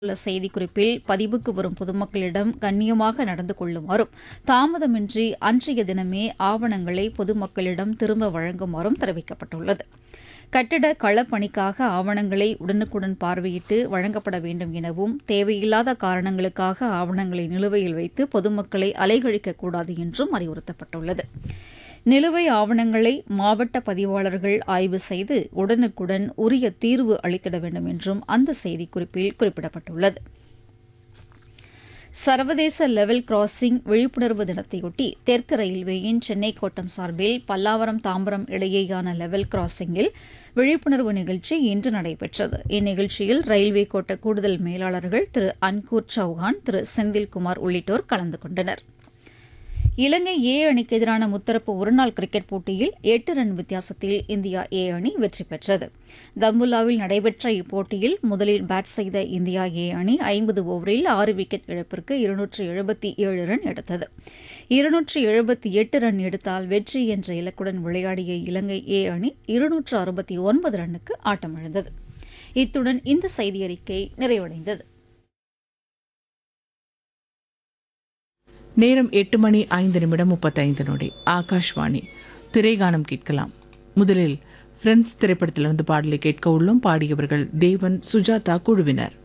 உள்ள செய்திக்குறிப்பில் பதிவுக்கு வரும் பொதுமக்களிடம் கண்ணியமாக நடந்து கொள்ளுமாறும் தாமதமின்றி அன்றைய தினமே ஆவணங்களை பொதுமக்களிடம் திரும்ப வழங்குமாறும் தெரிவிக்கப்பட்டுள்ளது கட்டிட களப்பணிக்காக ஆவணங்களை உடனுக்குடன் பார்வையிட்டு வழங்கப்பட வேண்டும் எனவும் தேவையில்லாத காரணங்களுக்காக ஆவணங்களை நிலுவையில் வைத்து பொதுமக்களை அலைகழிக்கக்கூடாது என்றும் அறிவுறுத்தப்பட்டுள்ளது நிலுவை ஆவணங்களை மாவட்ட பதிவாளர்கள் ஆய்வு செய்து உடனுக்குடன் உரிய தீர்வு அளித்திட வேண்டும் என்றும் அந்த செய்திக்குறிப்பில் குறிப்பிடப்பட்டுள்ளது சர்வதேச லெவல் கிராசிங் விழிப்புணர்வு தினத்தையொட்டி தெற்கு ரயில்வேயின் சென்னை கோட்டம் சார்பில் பல்லாவரம் தாம்பரம் இடையேயான லெவல் கிராசிங்கில் விழிப்புணர்வு நிகழ்ச்சி இன்று நடைபெற்றது இந்நிகழ்ச்சியில் ரயில்வே கோட்ட கூடுதல் மேலாளர்கள் திரு அன்கூர் சௌஹான் திரு செந்தில்குமார் உள்ளிட்டோர் கலந்து கொண்டனர் இலங்கை ஏ அணிக்கு எதிரான முத்தரப்பு ஒருநாள் கிரிக்கெட் போட்டியில் எட்டு ரன் வித்தியாசத்தில் இந்தியா ஏ அணி வெற்றி பெற்றது தம்புல்லாவில் நடைபெற்ற இப்போட்டியில் முதலில் பேட் செய்த இந்தியா ஏ அணி ஐம்பது ஓவரில் ஆறு விக்கெட் இழப்பிற்கு இருநூற்று எழுபத்தி ஏழு ரன் எடுத்தது இருநூற்று எழுபத்தி எட்டு ரன் எடுத்தால் வெற்றி என்ற இலக்குடன் விளையாடிய இலங்கை ஏ அணி இருநூற்று அறுபத்தி ஒன்பது ரன்னுக்கு ஆட்டமிழந்தது இத்துடன் இந்த செய்தியறிக்கை நிறைவடைந்தது நேரம் எட்டு மணி ஐந்து நிமிடம் முப்பத்தைந்து நொடி ஆகாஷ்வாணி திரைகானம் கேட்கலாம் முதலில் ஃப்ரெண்ட்ஸ் திரைப்படத்திலிருந்து பாடலை கேட்க உள்ளோம் பாடியவர்கள் தேவன் சுஜாதா குழுவினர்